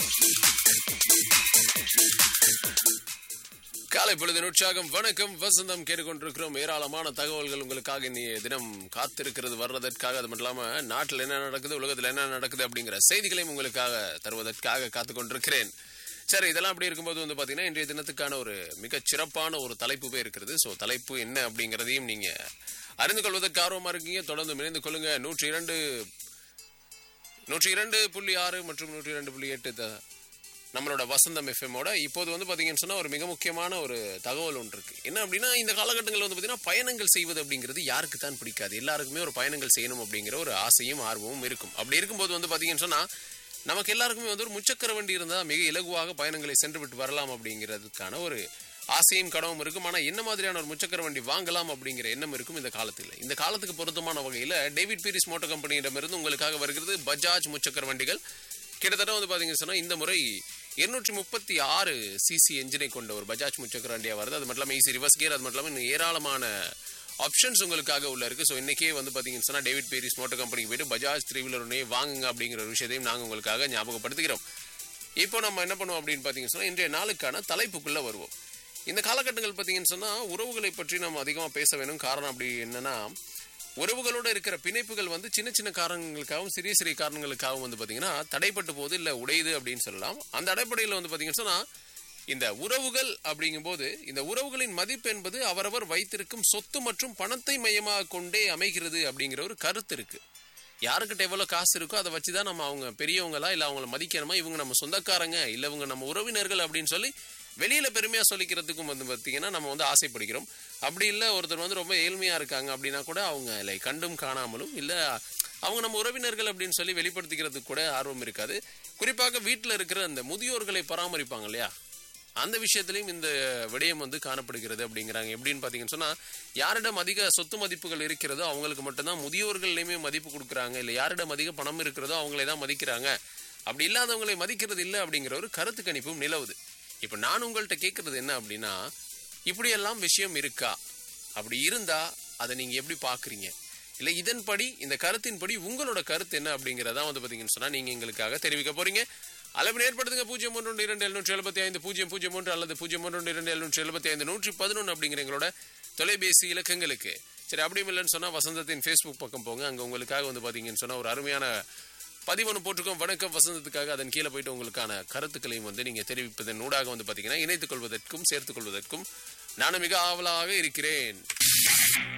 காலை பொழுது உற்சாகம் வணக்கம் வசந்தம் கேட்டுக்கொண்டிருக்கிறோம் ஏராளமான தகவல்கள் உங்களுக்காக இன்றைய தினம் காத்திருக்கிறது வர்றதற்காக அது மட்டும் இல்லாம நாட்டில் என்ன நடக்குது உலகத்தில் என்ன நடக்குது அப்படிங்கிற செய்திகளையும் உங்களுக்காக தருவதற்காக காத்து கொண்டிருக்கிறேன் சரி இதெல்லாம் அப்படி இருக்கும்போது வந்து பாத்தீங்கன்னா இன்றைய தினத்துக்கான ஒரு மிகச் சிறப்பான ஒரு தலைப்பு போய் இருக்குது ஸோ தலைப்பு என்ன அப்படிங்கிறதையும் நீங்க அறிந்து கொள்வதற்கு ஆர்வமா இருக்கீங்க தொடர்ந்து இணைந்து கொள்ளுங்க நூற்றி இரண்டு நூற்றி இரண்டு புள்ளி ஆறு மற்றும் நூற்றி இரண்டு புள்ளி எட்டு த- நம்மளோட வசந்தம் எஃப்எம்மோட இப்போது வந்து பார்த்தீங்கன்னு சொன்னால் ஒரு மிக முக்கியமான ஒரு தகவல் ஒன்று இருக்கு என்ன அப்படின்னா இந்த காலகட்டங்களில் வந்து பார்த்தீங்கன்னா பயணங்கள் செய்வது அப்படிங்கிறது யாருக்கு தான் பிடிக்காது எல்லாருக்குமே ஒரு பயணங்கள் செய்யணும் அப்படிங்கிற ஒரு ஆசையும் ஆர்வமும் இருக்கும் அப்படி இருக்கும்போது வந்து பார்த்தீங்கன்னு சொன்னால் நமக்கு எல்லாருக்குமே வந்து ஒரு முச்சக்கர வண்டி இருந்தால் மிக இலகுவாக பயணங்களை சென்று விட்டு வரலாம் அப்படிங்கிறதுக்கான ஒரு ஆசையும் கனவும் இருக்கும் ஆனால் என்ன மாதிரியான ஒரு முச்சக்கர வண்டி வாங்கலாம் அப்படிங்கிற எண்ணம் இருக்கும் இந்த காலத்தில் இந்த காலத்துக்கு பொருத்தமான வகையில் டேவிட் பீரிஸ் மோட்டார் கம்பெனியிடமிருந்து உங்களுக்காக வருகிறது பஜாஜ் முச்சக்கர வண்டிகள் கிட்டத்தட்ட வந்து பாத்தீங்கன்னு சொன்னா இந்த முறை இருநூற்றி முப்பத்தி ஆறு சிசி என்ஜினை கொண்ட ஒரு பஜாஜ் முச்சக்கர வண்டியா வருது அது மட்டும் இல்லாமல் ஈஸி ரிவர்ஸ் கியர் அது மட்டும் இல்லாமல் இன்னும் ஏராளமான ஆப்ஷன்ஸ் உங்களுக்காக உள்ள இருக்கு ஸோ இன்னைக்கே வந்து பாத்தீங்கன்னு சொன்னா டேவிட் பேரிஸ் மோட்டார் கம்பெனிக்கு போயிட்டு பஜாஜ் த்ரீ வீலர் ஒன்னே வாங்குங்க அப்படிங்கிற ஒரு விஷயத்தையும் நாங்கள் உங்களுக்காக ஞாபகப்படுத்துகிறோம் இப்போ நம்ம என்ன பண்ணுவோம் அப்படின்னு பார்த்தீங்கன்னு சொன்னா இன்றைய நாளுக்கான தலைப்புக்குள்ள வருவோம் இந்த காலகட்டங்கள் பார்த்தீங்கன்னு சொன்னா உறவுகளை பற்றி நம்ம அதிகமாக பேச வேணும் காரணம் அப்படி என்னன்னா உறவுகளோட இருக்கிற பிணைப்புகள் வந்து சின்ன சின்ன காரணங்களுக்காகவும் சிறிய சிறிய காரணங்களுக்காகவும் வந்து பார்த்தீங்கன்னா தடைப்பட்டு போகுது இல்லை உடையுது அப்படின்னு சொல்லலாம் அந்த அடிப்படையில் வந்து பார்த்தீங்கன்னு சொன்னா இந்த உறவுகள் அப்படிங்கும்போது இந்த உறவுகளின் மதிப்பு என்பது அவரவர் வைத்திருக்கும் சொத்து மற்றும் பணத்தை மையமாக கொண்டே அமைகிறது அப்படிங்கிற ஒரு கருத்து இருக்கு யாருக்கிட்ட எவ்வளோ காசு இருக்கோ அதை வச்சு தான் நம்ம அவங்க பெரியவங்களா இல்லை அவங்கள மதிக்கணுமா இவங்க நம்ம சொந்தக்காரங்க இல்லை இவங்க நம்ம உறவினர்கள் அப்படின்னு சொல்லி வெளியில பெருமையா சொல்லிக்கிறதுக்கும் வந்து பார்த்தீங்கன்னா நம்ம வந்து ஆசைப்படுகிறோம் அப்படி இல்லை ஒருத்தர் வந்து ரொம்ப ஏழ்மையா இருக்காங்க அப்படின்னா கூட அவங்க இல்லை கண்டும் காணாமலும் இல்லை அவங்க நம்ம உறவினர்கள் அப்படின்னு சொல்லி வெளிப்படுத்திக்கிறதுக்கு கூட ஆர்வம் இருக்காது குறிப்பாக வீட்டில் இருக்கிற அந்த முதியோர்களை பராமரிப்பாங்க இல்லையா அந்த விஷயத்திலையும் இந்த விடயம் வந்து காணப்படுகிறது அப்படிங்கிறாங்க எப்படின்னு பார்த்தீங்கன்னு சொன்னா யாரிடம் அதிக சொத்து மதிப்புகள் இருக்கிறதோ அவங்களுக்கு மட்டும்தான் முதியோர்கள்லையுமே மதிப்பு கொடுக்குறாங்க இல்லை யாரிடம் அதிக பணம் இருக்கிறதோ அவங்களே தான் மதிக்கிறாங்க அப்படி இல்லாதவங்களை மதிக்கிறது இல்லை அப்படிங்கிற ஒரு கருத்து கணிப்பும் நிலவுது இப்போ நான் உங்கள்கிட்ட கேட்கறது என்ன அப்படின்னா இப்படியெல்லாம் விஷயம் இருக்கா அப்படி இருந்தா அதை நீங்க எப்படி பாக்குறீங்க இல்லை இதன்படி இந்த கருத்தின்படி உங்களோட கருத்து என்ன அப்படிங்கிறதா வந்து பார்த்தீங்கன்னு சொன்னா நீங்க எங்களுக்காக தெரிவிக்க போறீங்க அளவு ஏற்படுத்துங்க பூஜ்ஜியம் ஒன்று ஒன்று இரண்டு எழுநூற்றி எழுபத்தி ஐந்து பூஜ்ஜியம் பூஜ்ஜியம் ஒன்று அல்லது பூஜ்ஜியம் ஒன்று ஒன்று இரண்டு எழுநூற்றி எழுபத்தி ஐந்து நூற்றி பதினொன்று அப்படிங்கிற எங்களோட தொலைபேசி இலக்கங்களுக்கு சரி அப்படியும் இல்லைன்னு சொன்னா வசந்தத்தின் ஃபேஸ்புக் பக்கம் போங்க அங்க உங்களுக்காக வந்து பாத்தீங்கன்னு சொன்னா ஒரு அருமையான பதிவொன்று போட்டிருக்கோம் வணக்கம் வசந்தத்துக்காக அதன் கீழே போயிட்டு உங்களுக்கான கருத்துக்களையும் வந்து நீங்க தெரிவிப்பதன் ஊடாக வந்து பாத்தீங்கன்னா இணைத்துக் கொள்வதற்கும் சேர்த்துக் கொள்வதற்கும் நானும் மிக ஆவலாக இருக்கிறேன்